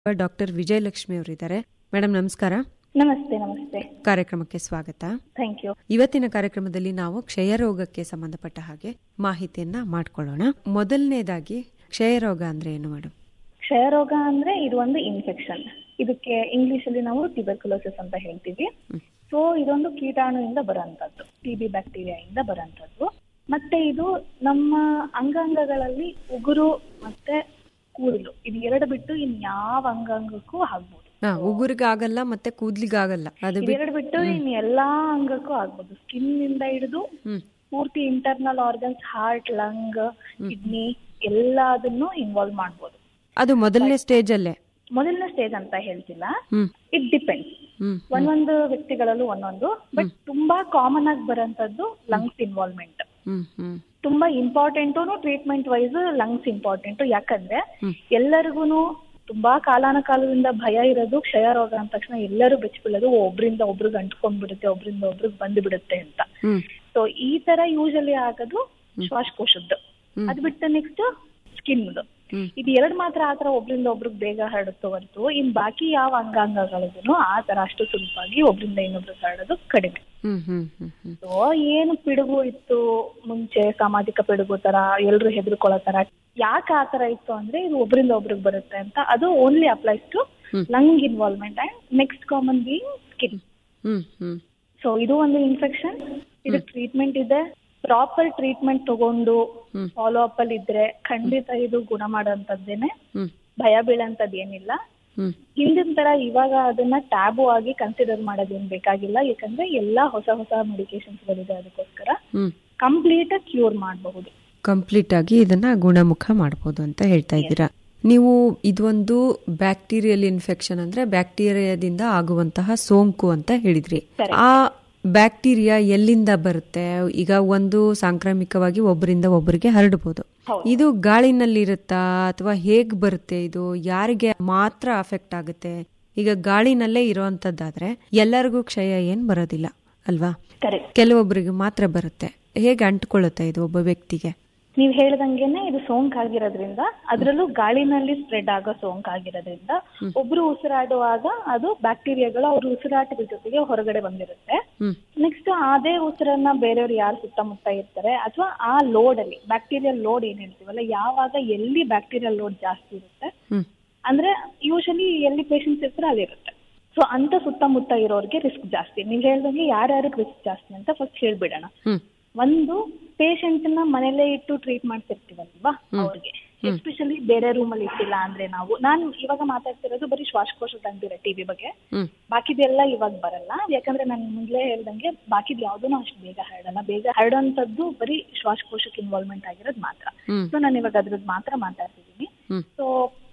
Doctor Vijayalakshmi ಅವರಿದ್ದಾರೆ madam ನಮಸ್ಕಾರ ನಮಸ್ತೆ ನಮಸ್ತೆ ಕಾರ್ಯಕ್ರಮಕ್ಕೆ ಸ್ವಾಗತ ಥ್ಯಾಂಕ್ ಯು ಇವತ್ತಿನ ಕಾರ್ಯಕ್ರಮದಲ್ಲಿ ನಾವು ಕ್ಷಯರೋಗಕ್ಕೆ ಸಂಬಂಧಪಟ್ಟ ಹಾಗೆ ಮಾಹಿತಿಯನ್ನ ಮಾಡ್ಕೊಳ್ಳೋಣ ಮೊದಲನೇದಾಗಿ ಕ್ಷಯರೋಗ ಅಂದ್ರೆ ಏನು ಮೇಡಮ್ ಕ್ಷಯರೋಗ ಅಂದ್ರೆ ಇದು ಒಂದು ಇನ್ಫೆಕ್ಷನ್ ಇದಕ್ಕೆ ಇಂಗ್ಲಿಷ್ ಅಲ್ಲಿ ನಾವು ಟ್ಯೂಬರ್ಕುಲೋಸಿಸ್ ಅಂತ ಹೇಳ್ತೀವಿ ಸೊ ಇದೊಂದು ಕೀಟಾಣುವಿಂದ ಬರುವಂತದ್ದು ಟಿ ಬಿ ಬ್ಯಾಕ್ಟೀರಿಯಾಯಿಂದ ಬರುವಂತದ್ದು ಮತ್ತೆ ಇದು ನಮ್ಮ ಅಂಗಾಂಗಗಳಲ್ಲಿ ಉಗುರು ಮತ್ತೆ ಕೂದಲು ಇದು ಎರಡು ಬಿಟ್ಟು ಇನ್ ಯಾವ ಅಂಗಾಂಗಕ್ಕೂ ಆಗ್ಬೋದು ಹಾ ಉಗುರಿಗಾಗಲ್ಲ ಮತ್ತೆ ಕೂದ್ಲಿಗಾಗಲ್ಲ ಅದು ಬಿಟ್ಟು ಇದೆರಡು ಬಿಟ್ಟು ಇನ್ ಎಲ್ಲಾ ಅಂಗಕ್ಕೂ ಆಗ್ಬೋದು ಸ್ಕಿನ್ ಇಂದ ಹಿಡಿದು ಹ್ಮ್ ಪೂರ್ತಿ internal organs heart lung kidney ಎಲ್ಲದನ್ನು ಇನ್ವಾಲ್ವ್ ಮಾಡ್ಬೋದು ಅದು ಮೊದಲನೇ ಸ್ಟೇಜ್ ಅಲ್ಲೇ ಮೊದಲನೇ ಸ್ಟೇಜ್ ಅಂತ ಹೇಳ್ತಿಲ್ಲ ಹ್ಮ್ ಇಟ್ ಡಿಪೆಂಡ್ಸ್ ಹ್ಮ್ ಒಂದೊಂದು ವ್ಯಕ್ತಿಗಳಲ್ಲೂ ಒಂದೊಂದು ಬಟ್ ತುಂಬಾ ಕಾಮನ್ ಆಗಿ ಬರೋಂಥದ್ದು ಲಂಗ್ಸ್ ಇನ್ವಾಲ್ವ್ಮೆಂಟ್ ಹ್ಮ್ ಹ್ಮ್ ತುಂಬಾ important treatment wise lungs important ಯಾಕಂದ್ರೆ ಹ್ಮ್. ಎಲ್ಲರಿಗೂ ತುಂಬಾ ಕಾಲಾನುಕಾಲದಿಂದ ಭಯ ಇರೋದು ಕ್ಷಯ ರೋಗ ಅಂದ ತಕ್ಷಣ ಎಲ್ಲರೂ ಬೆಚ್ಚಿಕೊಳ್ಳೋದು ಒಬ್ರಿಂದ ಒಬ್ರಿಗೆ ಅಂಟ್ಕೊಂಡ್ಬಿಡುತ್ತೆ ಒಬ್ರಿಂದ ಒಬ್ರಿಗೆ ಬಂದು ಬಿಡುತ್ತೆ ಅಂತ ಹ್ಮ್ ಸೊ ಈ ತರ ಯೂಶಲಿ ಆಗೋದು ಶ್ವಾಸಕೋಶದ್ದು ಅದ್ ಬಿಟ್ಟು ನೆಕ್ಸ್ಟ್ ಸ್ಕಿನ್ದು ಹ್ಮ್. ಇದು ಎರಡ್ ಮಾತ್ರ ಆತರ ಒಬ್ರಿಂದ ಒಬ್ರಿಗೆ ಬೇಗ ಹರಡುತ್ತೋ ಹೊರತು ಇನ್ ಬಾಕಿ ಯಾವ ಅಂಗಾಂಗಗಳಿಗೂ ಆ ತರ ಅಷ್ಟು ಸುಲಭವಾಗಿ ಒಬ್ರಿಂದ ಇನ್ನೊಬ್ರಿಗೆ ಹರಡೋದು ಕಡಿಮೆ ಹ್ಮ್ ಹ್ಮ್ ಹ್ಮ್ ಹ್ಮ್ ಸೊ ಏನು ಪಿಡುಗು ಇತ್ತು ಮುಂಚೆ ಸಾಮಾಜಿಕ ಪಿಡುಗು ತರ ಎಲ್ರು ಹೆದರ್ಕೊಳ್ಳೋ ತರ ಯಾಕೆ ಆ ತರ ಇತ್ತು ಅಂದ್ರೆ ಇದು ಒಬ್ರಿಂದ ಒಬ್ರಿಗೆ ಬರುತ್ತೆ ಅಂತ ಅದು only applies to hmm. Lung involvement and next common being skin hmm hmm so ಇದು ಒಂದು ಇನ್ಫೆಕ್ಷನ್ ಇದು ಟ್ರೀಟ್ಮೆಂಟ್ ಇದೆ ಪ್ರಾಪರ್ ಟ್ರೀಟ್ಮೆಂಟ್ ತಗೊಂಡು ಹ್ಮ್. ಫಾಲೋ ಅಪ್ ಅಲ್ಲಿ ಇದ್ರೆ ಖಂಡಿತ ಇದು ಗುಣ ಮಾಡೋಂಥದ್ದೇನೆ ಹ್ಮ್ ಭಯ ಬೀಳಂತದ್ ಏನಿಲ್ಲ ಹ್ಮ್ ಹಿಂದಿನ ತರ ಇವಾಗ ಅದನ್ನ ಟ್ಯಾಬು ಆಗಿ ಕನ್ಸಿಡರ್ ಮಾಡೋದೇನ್ ಬೇಕಾಗಿಲ್ಲ ಯಾಕಂದ್ರೆ ಎಲ್ಲಾ ಹೊಸ ಹೊಸ ಮೆಡಿಕೇಶನ್ಸ್ ಗಳಿದೆ ಅದಕ್ಕೋಸ್ಕರ ಹ್ಮ್ ಕಂಪ್ಲೀಟ್ ಕ್ಯೂರ್ ಮಾಡಬಹುದು ಕಂಪ್ಲೀಟ್ ಆಗಿ ಇದನ್ನ ಗುಣಮುಖ ಮಾಡಬಹುದು ಅಂತ ಹೇಳ್ತಾ ಇದ್ದೀರಾ ನೀವು ಇದೊಂದು ಬ್ಯಾಕ್ಟೀರಿಯಲ್ ಇನ್ಫೆಕ್ಷನ್ ಅಂದ್ರೆ ಬ್ಯಾಕ್ಟೀರಿಯಾದಿಂದ ಆಗುವಂತಹ ಸೋಂಕು ಅಂತ ಹೇಳಿದ್ರಿ Correct. ಆ ಬ್ಯಾಕ್ಟೀರಿಯಾ ಎಲ್ಲಿಂದ ಬರುತ್ತೆ ಈಗ ಒಂದು ಸಾಂಕ್ರಾಮಿಕವಾಗಿ ಒಬ್ಬರಿಂದ ಒಬ್ಬರಿಗೆ ಹರಡಬಹುದು ಹೌದು. ಇದು ಗಾಳಿನಲ್ಲಿ ಇರುತ್ತಾ ಅಥವಾ ಹೇಗ್ ಬರುತ್ತೆ ಇದು ಯಾರಿಗೆ ಮಾತ್ರ ಅಫೆಕ್ಟ್ ಆಗುತ್ತೆ ಈಗ ಗಾಳಿನಲ್ಲೇ ಇರುವಂತದ್ದಾದ್ರೆ ಎಲ್ಲರಿಗೂ ಕ್ಷಯ ಏನ್ ಬರೋದಿಲ್ಲ ಅಲ್ವಾ ಕರೆಕ್ಟ್ ಕೆಲವೊಬ್ಬರಿಗೆ ಮಾತ್ರ ಬರುತ್ತೆ ಹೇಗೆ ಅಂಟ್ಕೊಳ್ಳುತ್ತೆ ಇದು ಒಬ್ಬ ವ್ಯಕ್ತಿಗೆ ನೀವ್ ಹೇಳ್ದಂಗೆನೆ ಇದು ಸೋಂಕ್ ಆಗಿರೋದ್ರಿಂದ ಅದ್ರಲ್ಲೂ ಗಾಳಿನಲ್ಲಿ ಸ್ಪ್ರೆಡ್ ಆಗೋ ಸೋಂಕ್ ಆಗಿರೋದ್ರಿಂದ ಒಬ್ರು ಉಸಿರಾಡುವಾಗ ಅದು ಬ್ಯಾಕ್ಟೀರಿಯಾಗಳು ಅವ್ರ ಉಸಿರಾಟದ ಜೊತೆಗೆ ಹೊರಗಡೆ ಬಂದಿರುತ್ತೆ ಹ್ಮ್ ನೆಕ್ಸ್ಟ್ ಅದೇ ಉಸಿರನ್ನ ಬೇರೆಯವ್ರು ಯಾರು ಸುತ್ತಮುತ್ತ ಇರ್ತಾರೆ ಅಥವಾ ಆ ಲೋಡ್ ಅಲ್ಲಿ ಬ್ಯಾಕ್ಟೀರಿಯಲ್ ಲೋಡ್ ಏನ್ ಹೇಳ್ತೀವಲ್ಲ ಯಾವಾಗ ಎಲ್ಲಿ ಬ್ಯಾಕ್ಟೀರಿಯಲ್ ಲೋಡ್ ಜಾಸ್ತಿ ಇರುತ್ತೆ ಹ್ಮ್ ಅಂದ್ರೆ ಯೂಶಲಿ ಎಲ್ಲಿ ಪೇಷಂಟ್ಸ್ ಇರ್ತಾರೆ ಅಲ್ಲಿರುತ್ತೆ ಸೊ ಅಂತ ಸುತ್ತಮುತ್ತ ಇರೋರಿಗೆ ರಿಸ್ಕ್ ಜಾಸ್ತಿ ನೀವ್ ಹೇಳ್ದಂಗೆ ಯಾರ್ಯಾರಿಗೆ ರಿಸ್ಕ್ ಜಾಸ್ತಿ ಅಂತ ಫಸ್ಟ್ ಹೇಳ್ಬಿಡೋಣ ಹ್ಮ್ ಒಂದು ಪೇಷಂಟ್ ನ ಮನೇಲೆ ಇಟ್ಟು ಟ್ರೀಟ್ ಮಾಡ್ತಿರ್ತೀವಲ್ವಾ ಅವ್ರಿಗೆ ಎಸ್ಪೆಷಲಿ ಬೇರೆ ರೂಮ್ ಅಲ್ಲಿ ಇಟ್ಟಿಲ್ಲ ಅಂದ್ರೆ ನಾವು ನಾನ್ ಇವಾಗ ಮಾತಾಡ್ತಿರೋದು ಬರೀ ಶ್ವಾಸಕೋಶದ ಅಂದಿರ ಟಿವಿ ಬಗ್ಗೆ ಹ್ಮ್ ಬಾಕಿದೆಲ್ಲ ಇವಾಗ ಬರಲ್ಲ ಯಾಕಂದ್ರೆ ನಾನು ಮುಂದ್ಲೇ ಹೇಳ್ದಂಗೆ ಬಾಕಿದ್ ಯಾವ್ದೂ ಅಷ್ಟು ಬೇಗ ಹರಡಲ್ಲ ಬೇಗ ಹರಡೋಂಥದ್ದು ಬರೀ ಶ್ವಾಸಕೋಶಕ್ಕೆ ಇನ್ವಾಲ್ವ್ಮೆಂಟ್ ಆಗಿರೋದು ಮಾತ್ರ ಹ್ಮ್ ಸೊ ನಾನು ಇವಾಗ ಅದ್ರದ್ದು ಮಾತ್ರ ಮಾತಾಡ್ತಿದ್ದೀನಿ ಹ್ಮ್ ಸೊ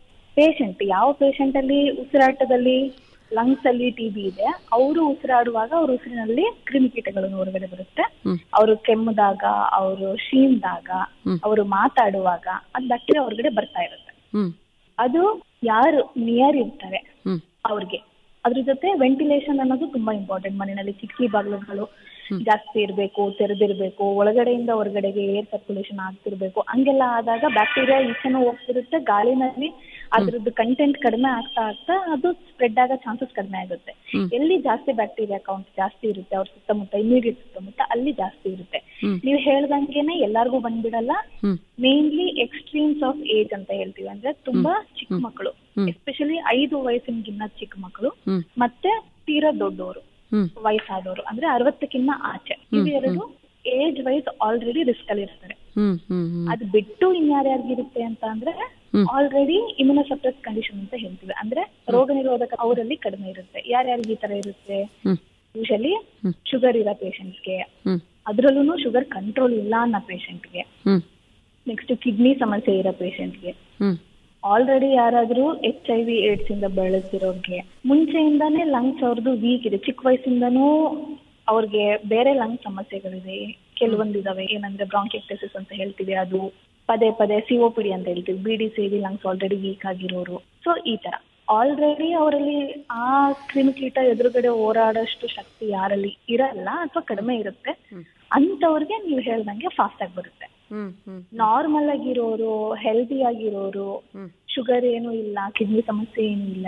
ಪೇಷಂಟ್ ಯಾವ ಪೇಷಂಟ್ ಅಲ್ಲಿ ಉಸಿರಾಟದಲ್ಲಿ ಲಂಗ್ಸ್ ಅಲ್ಲಿ ಟಿ ಬಿ ಇದೆ ಅವರು ಉಸಿರಾಡುವಾಗ ಅವ್ರ ಉಸಿರಿನಲ್ಲಿ ಕ್ರಿಮಿಕೀಟಗಳು ಹೊರಗಡೆ ಬರುತ್ತೆ ಹ್ಮ್. ಅವರು ಕೆಮ್ಮದಾಗ ಅವರು ಶೀಮ್ದಾಗ ಹ್ಮ್. ಅವರು ಮಾತಾಡುವಾಗ ಅದ್ ಬ್ಯಾಕ್ಟೀರಿಯಾ ಹೊರಗಡೆ ಬರ್ತಾ ಇರುತ್ತೆ ಹ್ಮ್ ಅದು ಯಾರು ನಿಯರ್ ಇರ್ತಾರೆ ಹ್ಮ್ ಅವ್ರಿಗೆ ಅದ್ರ ಜೊತೆ ವೆಂಟಿಲೇಷನ್ ಅನ್ನೋದು ತುಂಬಾ ಇಂಪಾರ್ಟೆಂಟ್ ಮನೆಯಲ್ಲಿ ಕಿಟಕಿ ಬಾಗಿಲುಗಳು ಜಾಸ್ತಿ ಇರಬೇಕು ತೆರೆದಿರ್ಬೇಕು ಒಳಗಡೆಯಿಂದ ಹೊರಗಡೆಗೆ ಏರ್ ಸರ್ಕ್ಯುಲೇಷನ್ ಆಗ್ತಿರ್ಬೇಕು ಹಂಗೆಲ್ಲ ಆದಾಗ ಬ್ಯಾಕ್ಟೀರಿಯಾ ಈಚೆನೂ ಹೋಗ್ತಿರುತ್ತೆ ಗಾಳಿನಲ್ಲಿ ಅದ್ರದ್ದು ಕಂಟೆಂಟ್ ಕಡಿಮೆ ಆಗ್ತಾ ಆಗ್ತಾ ಅದು ಸ್ಪ್ರೆಡ್ ಆಗೋ ಚಾನ್ಸಸ್ ಕಡಿಮೆ ಆಗುತ್ತೆ ಹ್ಮ್. ಎಲ್ಲಿ ಜಾಸ್ತಿ ಬ್ಯಾಕ್ಟೀರಿಯಾ ಕೌಂಟ್ ಜಾಸ್ತಿ ಇರುತ್ತೆ ಅವ್ರ ಸುತ್ತಮುತ್ತ ಇಮಿಡಿಯೇಟ್ ಸುತ್ತಮುತ್ತ ಅಲ್ಲಿ ಜಾಸ್ತಿ ಇರುತ್ತೆ ಹ್ಮ್. ನೀವು ಹೇಳ್ದಂಗೆನೆ ಎಲ್ಲಾರ್ಗೂ ಬಂದ್ಬಿಡಲ್ಲ hmm mainly extremes of age ಅಂತ ಹೇಳ್ತೀವಿ ಅಂದ್ರೆ ತುಂಬಾ ಚಿಕ್ಕ ಮಕ್ಕಳು ಹ್ಮ್. ಎಸ್ಪೆಷಲಿ ಐದು ವಯಸ್ಸಿನಗಿನ್ನ ಚಿಕ್ಕ ಮಕ್ಕಳು ಹ್ಮ್ ಮತ್ತೆ ತೀರಾ ದೊಡ್ಡವರು ಹ್ಮ್ ವಯಸ್ಸಾದವರು ಅಂದ್ರೆ ಅರವತ್ತಕ್ಕಿಂತ ಆಚೆ ಇವೆರಡು ಏಜ್ ವೈಸ್ ಆಲ್ರೆಡಿ ರಿಸ್ಕ್ ಅಲ್ಲಿ ಇರ್ತಾರೆ ಹ್ಮ್ ಹ್ಮ್ ಹ್ಮ್ ಅದು ಬಿಟ್ಟು ಇನ್ಯಾರ್ಯಾರಿಗಿರುತ್ತೆ ಅಂತ ಅಂದ್ರೆ ಹ್ಮ್. ಆಲ್ರೆಡಿ ಇಮ್ಯುನೋಸಪ್ರೆಸ್ ಕಂಡೀಷನ್ ಅಂತ ಹೇಳ್ತೀವಿ ಅಂದ್ರೆ ರೋಗ ನಿರೋಧಕ ಅವರಲ್ಲಿ ಕಡಿಮೆ ಇರುತ್ತೆ ಯಾರ್ಯಾರಿಗೆ ಈ ತರ ಇರುತ್ತೆ ಹ್ಮ್ ಯೂಶಲಿ ಹ್ಮ್. ಶುಗರ್ ಇರೋ ಪೇಷಂಟ್ಸ್ಗೆ ಹ್ಮ್ ಅದ್ರಲ್ಲೂ ಶುಗರ್ ಕಂಟ್ರೋಲ್ ಇಲ್ಲ ಅನ್ನೋ ಪೇಷಂಟ್ಗೆ ಹ್ಮ್ ನೆಕ್ಸ್ಟ್ ಕಿಡ್ನಿ ಸಮಸ್ಯೆ ಇರೋ ಪೇಷಂಟ್ಗೆ ಹ್ಮ್ ಆಲ್ರೆಡಿ ಯಾರಾದ್ರೂ ಎಚ್ ಐ ವಿ ಏಡ್ಸ್ ಇಂದ ಬಳಲ್ತಿರೋರ್ಗೆ ಮುಂಚೆಯಿಂದಾನೇ ಲಂಗ್ಸ್ ಅವ್ರದ್ದು ವೀಕ್ ಇದೆ ಚಿಕ್ಕ ವಯಸ್ಸಿಂದನೂ ಅವ್ರಿಗೆ ಬೇರೆ ಲಂಗ್ ಸಮಸ್ಯೆಗಳಿದೆ ಕೆಲವೊಂದಿದಾವೆ ಏನಂದ್ರೆ ಬ್ರಾಂಕಿಕ್ಟೆಸಿಸ್ ಅಂತ ಹೇಳ್ತೀವಿ ಅದು ಪದೇ ಪದೇ ಸಿಒಪಿಡಿ ಅಂತ ಹೇಳ್ತೀವಿ ಬಿ ಡಿ ಸೇರಿ ಲಂಗ್ಸ್ ಆಲ್ರೆಡಿ ವೀಕ್ ಆಗಿರೋರು ಸೊ ಈ ತರ ಆಲ್ರೆಡಿ ಅವರಲ್ಲಿ ಆ ಕ್ರಿಮಿಕೀಟ ಎದುರುಗಡೆ ಹೋರಾಡೋಷ್ಟು ಶಕ್ತಿ ಯಾರಲ್ಲಿ ಇರಲ್ಲ ಅಥವಾ ಕಡಿಮೆ ಇರುತ್ತೆ ಅಂತವ್ರಿಗೆ ನೀವು ಹೇಳ್ದಂಗೆ ಫಾಸ್ಟ್ ಆಗಿ ಬರುತ್ತೆ ಹ್ಮ್ ಹ್ಮ್ ನಾರ್ಮಲ್ ಆಗಿರೋರು ಹೆಲ್ದಿ ಆಗಿರೋರು ಹ್ಮ್ ಶುಗರ್ ಏನು ಇಲ್ಲ ಕಿಡ್ನಿ ಸಮಸ್ಯೆ ಏನು ಇಲ್ಲ